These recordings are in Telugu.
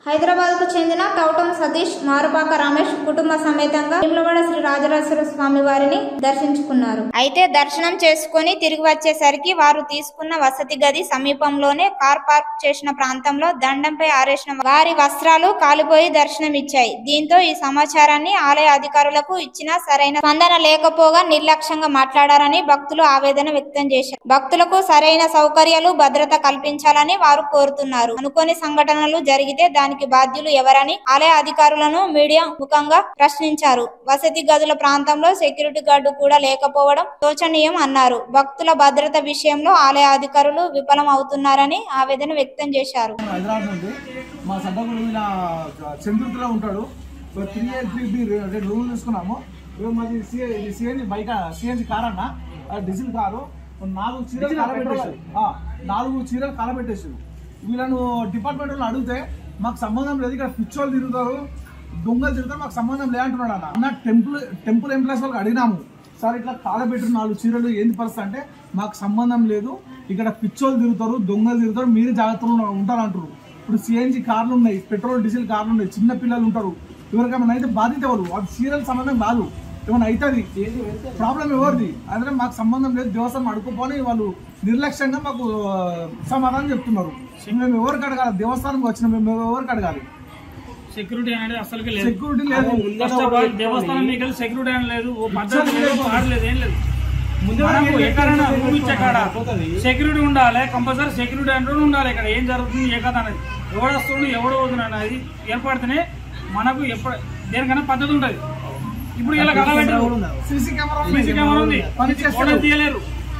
హైదరాబాద్ కు చెందిన టౌటం సతీష్ మారుపాక రమేష్ కుటుంబ సమేతంగా వేములవాడ శ్రీ రాజరాజేశ్వర స్వామి వారిని దర్శించుకున్నారు అయితే దర్శనం చేసుకుని తిరిగి వచ్చేసరికి వారు తీసుకున్న వసతి గది సమీపంలోనే కార్ పార్క్ చేసిన ప్రాంతంలో దండంపై ఆరేసిన వారి వస్త్రాలు కాలిపోయి దర్శనమిచ్చాయి దీంతో ఈ సమాచారాన్ని ఆలయ అధికారులకు ఇచ్చినా సరైన స్పందన లేకపోగా నిర్లక్ష్యంగా మాట్లాడారని భక్తులు ఆవేదన వ్యక్తం చేశారు భక్తులకు సరైన సౌకర్యాలు భద్రత కల్పించాలని వారు కోరుతున్నారు అనుకోని సంఘటనలు జరిగితే దానికి బాధ్యులు ఎవరని ఆలయ అధికారులను మీడియా ముఖంగా ప్రశ్నించారు వసతి గదుల ప్రాంతంలో సెక్యూరిటీ గార్డు కూడా లేకపోవడం శోచనీయం అన్నారు భక్తుల భద్రత విషయంలో ఆలయ అధికారులు విఫలం అవుతున్నారని ఆవేదన వ్యక్తం చేశారు హైదరాబాద్ నుండి మా సడ్డగుడు ఈయన చంద్రుతిలో ఉంటాడు త్రీ ఏ త్రీ బి రెండు రూములు తీసుకున్నాము ఇవి మాది సిఎన్జి బైక్ సిఎన్జి కార్ అన్న అది డీజిల్ కారు నాలుగు చీరలు కాలబెట్టేసారు ఆ, నాలుగు చీరలు కాలబెట్టేసారు వీళ్ళను డిపార్ట్మెంట్ వాళ్ళు అడిగితే మాకు సంబంధం లేదు ఇక్కడ పిచ్చోళ్ళు తిరుగుతారు దొంగలు తిరుగుతారు మాకు సంబంధం లేదంటున్నాడు అన్న అన్న టెంపుల్ టెంపుల్ ఎంప్లాయీస్ వాళ్ళకి అడిగినాము సార్ ఇట్లా కాలబెట్టిన నాలుగు చీరలు ఏంది పరిస్థితి అంటే మాకు సంబంధం లేదు ఇక్కడ పిచ్చోళ్ళు తిరుగుతారు దొంగలు తిరుగుతారు మీరు జాగ్రత్తలు ఉంటారు అంటారు ఇప్పుడు సిఎన్జి కార్లు ఉన్నాయి పెట్రోల్ డీజిల్ కార్లు ఉన్నాయి చిన్న పిల్లలు ఉంటారు ఎవరికైనా అయితే బాధ్యత ఎవరు అది సీరియల్ సంబంధం కాదు ఏమైనా అవుతుంది ప్రాబ్లం ఎవరిది అంటే మాకు సంబంధం లేదు దేవస్థానం అడుకోపోని వాళ్ళు నిర్లక్ష్యంగా మాకు ఆ, సమాధానం చెప్తున్నారు మేము ఎవరికి అడగాలి దేవస్థానంకి వచ్చిన మేము ఎవరికి అడగాలి సెక్యూరిటీ అనేది అసలుకి లేదు సెక్యూరిటీ లేదు ఫస్ట్ ఆఫ్ ఆల్ దేవస్థానం మీకు వెళ్ళి సెక్యూరిటీ అని లేదు ఓ పద్ధతి లేదు ఆడలేదు ఏం లేదు మనకు ఎక్కడైనా రూమ్ ఇచ్చే కాడ సెక్యూరిటీ ఉండాలి కంపల్సరీ సెక్యూరిటీ అంటూ ఉండాలి ఇక్కడ ఏం జరుగుతుంది ఏ కథ అనేది ఎవడు వస్తుండు ఎవడు పోతున్నాడు అనేది ఏర్పడితేనే మనకు ఎప్పుడు దేనికైనా పద్ధతి ఉంటుంది ఇప్పుడు ఇలా కలబెట్టారు సీసీ కెమెరా సీసీ కెమెరా ఉంది పని ఫోటో తీయలేరు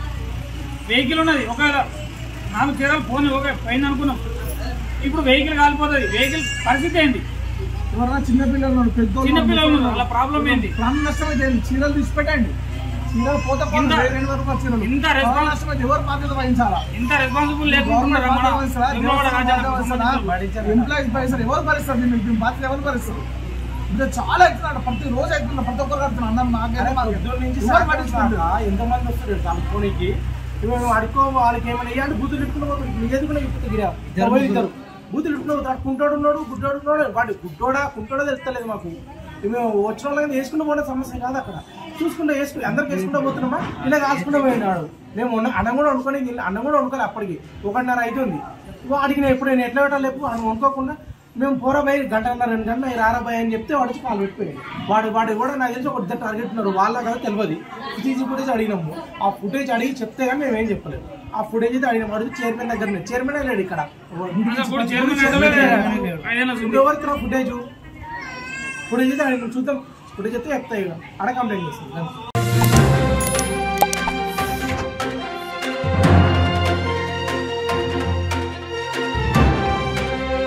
వెహికల్ ఉన్నది ఒకవేళ నాలుగు చీరలు ఫోన్ ఓకే పైన అనుకున్నాం ఇప్పుడు వెహికల్ కాలిపోతుంది వెహికల్ పరిస్థితి ఏంటి ఎవరైనా చిన్న పిల్లలు ఉన్నారు, పెద్దోళ్ళు చిన్న పిల్లలు ఉన్నారు. ఉన్నారు. వాళ్ళ ప్రాబ్లం ఏంటి ప్రాణ నష్టం అయితే ఏంటి? చీరలు తీసి పెట్టండి చీరలు పోతే పోనీ, ఇంత- వేరే రెండు రూపాయల చీరలు ఇంత ప్రాణ రెస్పాన్స్ నష్టం అయితే ఎవరు బాధ్యత వహించాలా ఇంత రెస్పాన్సిబుల్ లేకుండా గవర్నమెంట్ మన బాధ్యత వహిస్తారా? వేములవాడ దేవస్థానం రాజ్యాంగ బాధ్యత వహిస్తారా? ఎంప్లాయీస్ భరిస్తారు ఎవరు భరిస్తారు దీన్ని దీని బాధ్యత ఎవరు భరిస్తారు ఇంకా చాలా అవుతున్నాడు ప్రతి రోజు అవుతున్నా ప్రతి ఒక్కరు కడుతున్నా అన్నం నాకైతే మాకు ఎవరు పట్టించుకుంటారు ఎంతమంది వస్తారు కలుపుకోనికి మేము అడుకో వాళ్ళకి ఏమైనా ఇవ్వండి బూతులు ఇట్టుకుని పోతారు నిజంగా ఇప్పుడు గిరా ఇద్దరు బూతులు ఇట్టుకుని పోతారు కుంటోడు ఉన్నాడు గుడ్డోడు ఉన్నాడు వాడు గుడ్డోడా కుంటోడా తెలుస్తలేదు మాకు మేము వచ్చిన వాళ్ళకి వేసుకుంటూ పోయిన సమస్య కాదు అక్కడ చూసుకుంటూ వేసుకుని అందరికి వేసుకుంటూ పోతున్నామా ఇలా కాల్చుకుంటూ పోయినాడు మేము ఉన్న- అన్నం కూడా వండుకొని తిన్న- అన్నం కూడా వండుకోవాలి అప్పటికి ఒకటిన్నర అవుతుంది వాడికి నేను ఎప్పుడు నేను ఎట్లా పెట్టాలి చెప్పు మనం వండుకోకుండా మేము పోరా పోయి గంటన్నర రెండు గంటల ఈ రారా పోయి అని చెప్తే వాడికి కాలు పెట్టిపోయాడు వాడు వాడు కూడా నాకు తెలిసి ఒక ఇద్దరు టార్గెట్ ఉన్నారు వాళ్ళ కదా తెలియదు ఫుటేజ్ ఫుటేజ్ అడిగినాము ఆ ఫుటేజ్ అడిగి చెప్తే కానీ మేము ఏం చెప్పలేదు ఆ ఫుటేజ్ అయితే అడిగినాము అడిగి చైర్మన్ దగ్గర చైర్మన్ లేడు ఇక్కడ అసలు చైర్మన్ అంటే ఆయన ఇప్పుడు ఎవరికి ఫుటేజ్ ఫుటేజ్ అయితే అడిగినాం చూద్దాం ఫుటేజ్ అయితే చెప్తాయి అక్కడ కంప్లైంట్ చేస్తాం